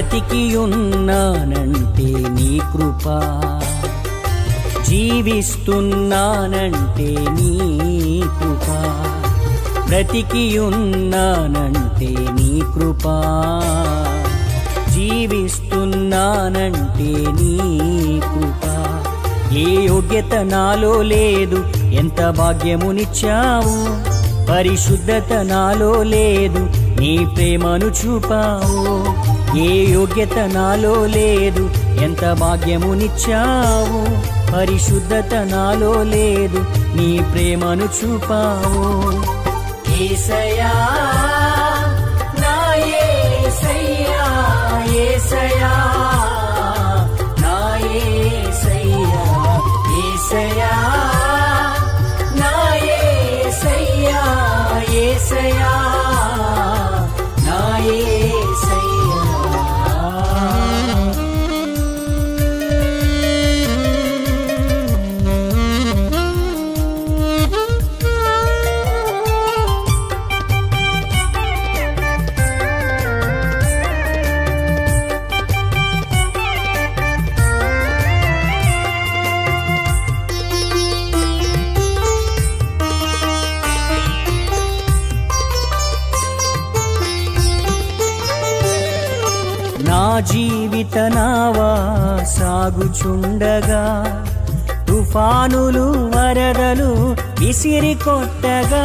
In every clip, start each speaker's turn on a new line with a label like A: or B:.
A: బ్రతికియున్నానంటే నీ కృప జీవిస్తున్నానంటే నీ కృప బ్రతికియున్నానంటే నీ కృప జీవిస్తున్నానంటే నీ కృప ఏ యోగ్యత నాలో లేదు ఎంత భాగ్యమునిచ్చావు పరిశుద్ధత నాలో లేదు నీ ప్రేమను చూపావు ఏ యోగ్యత నాలో లేదు ఎంత భాగ్యమునిచ్చావు పరిశుద్ధత నాలో లేదు నీ ప్రేమను చూపావు ఏసయా నా ఏసయ్యా ఏసయా నా ఏసయ్యా ఏసయా నా ఏసయ్యా ఏసయా నా ఏసయ్యా నా జీవిత నావా సాగుచుండగా తుఫానులు వరదలు విసిరి కొట్టగా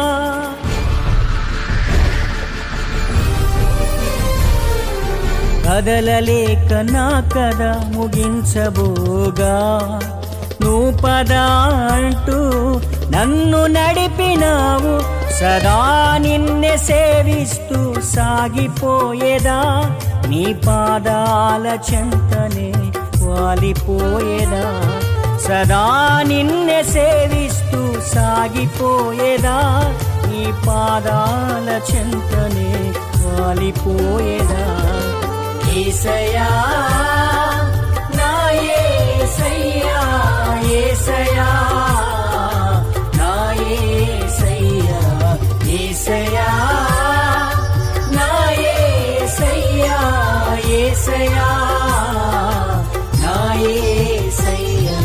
A: కదలలేక నా కథ ముగించబోగా నువ్వు పద అంటూ నన్ను నడిపినావు సదా నిన్నే సేవిస్తూ సాగిపోయేదా నీ పాదాల చెంతనే వాలిపోయేదా సదా నిన్నే సేవిస్తూ సాగిపోయేదా నీ పాదాల చెంతనే వాలిపోయేదా ఏసయా నా ఏసయ్యా ఏసయా నా ఏసయ్యా ఏసయా నా ఏసయ్యా ఏసయా నా ఏసయ్యా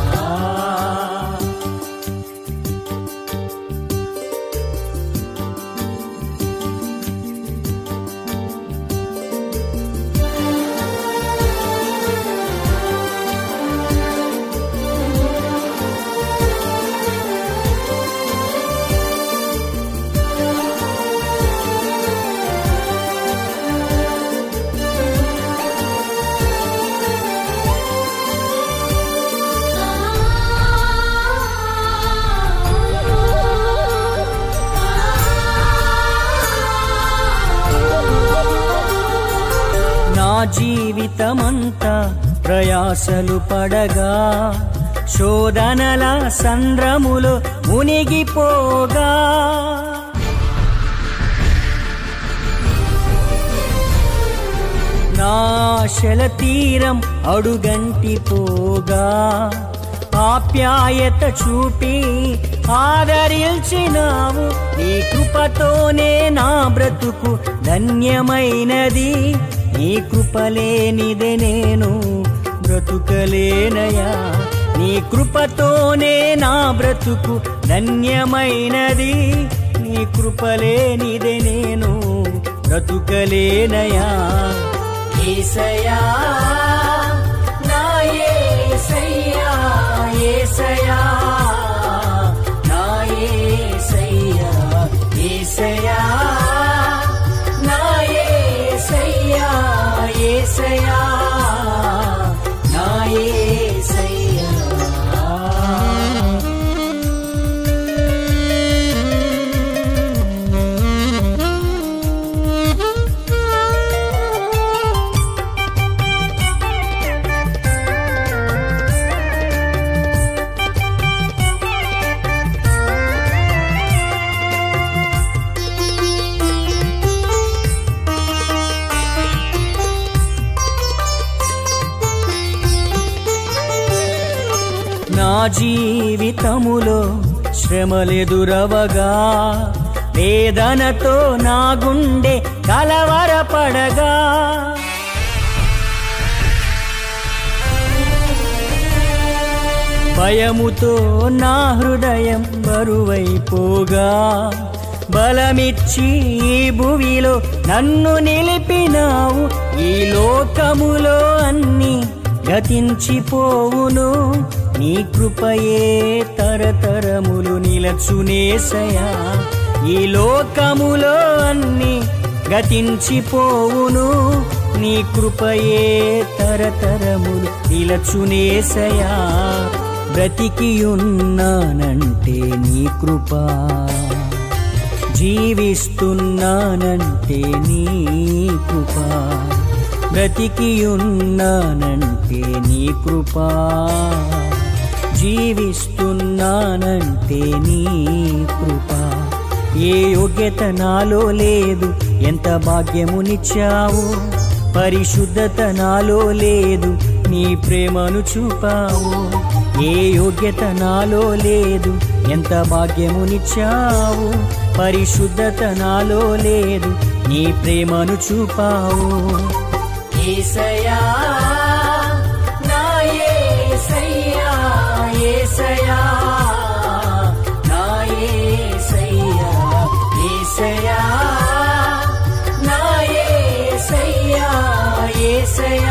A: నా జీవితమంతా ప్రయాసలు పడగా శోధనల సంద్రములో మునిగిపోగా నాశల తీరం అడుగంటి పోగా ఆప్యాయత చూపి ఆదరించినావు నీ కృపతోనే నా బ్రతుకు ధన్యమైనది నీ కృపలేనిదే నేను బ్రతుకలేనయా నీ కృపతోనే నా బ్రతుకు ధన్యమైనది నీ కృపలేనిదే నేను బ్రతుకలేనయా ఏసయా నా ఏసయ్యా ఏసయా నా ఏసయ్యా ఏసయా నా ఏసయ్యా ఏసయా నా ఏసయ్యా నా జీవితములో శ్రమలెదురవగా వేదనతో నా గుండె కలవరపడగా భయముతో నా హృదయం బరువైపోగా బలమిచ్చి ఈ భువిలో నన్ను నిలిపినావు ఈ లోకములో అన్ని గతించిపోవును నీ కృపయే తరతరములు నిలచునేసయా ఈ లోకములో అన్ని గతించిపోవును నీ కృపయే తరతరములు నిలచునేసయా బ్రతికియున్నానంటే నీ కృపా జీవిస్తున్నానంటే నీ కృపా బ్రతికియున్నానంటే నీ కృపా జీవిస్తున్నానంటే నీ కృపా ఏ యోగ్యత నాలో లేదు ఎంత భాగ్యమునిచ్చావు పరిశుద్ధత నాలో లేదు నీ ప్రేమను చూపావు ఏ యోగ్యత నాలో లేదు ఎంత భాగ్యమునిచ్చావు పరిశుద్ధత నాలో లేదు నీ ప్రేమను చూపావు ఏసయా నా ఏసయ్యా ఏసయా నా ఏసయ్యా ఏసయా నా ఏసయ్యా ఏసయా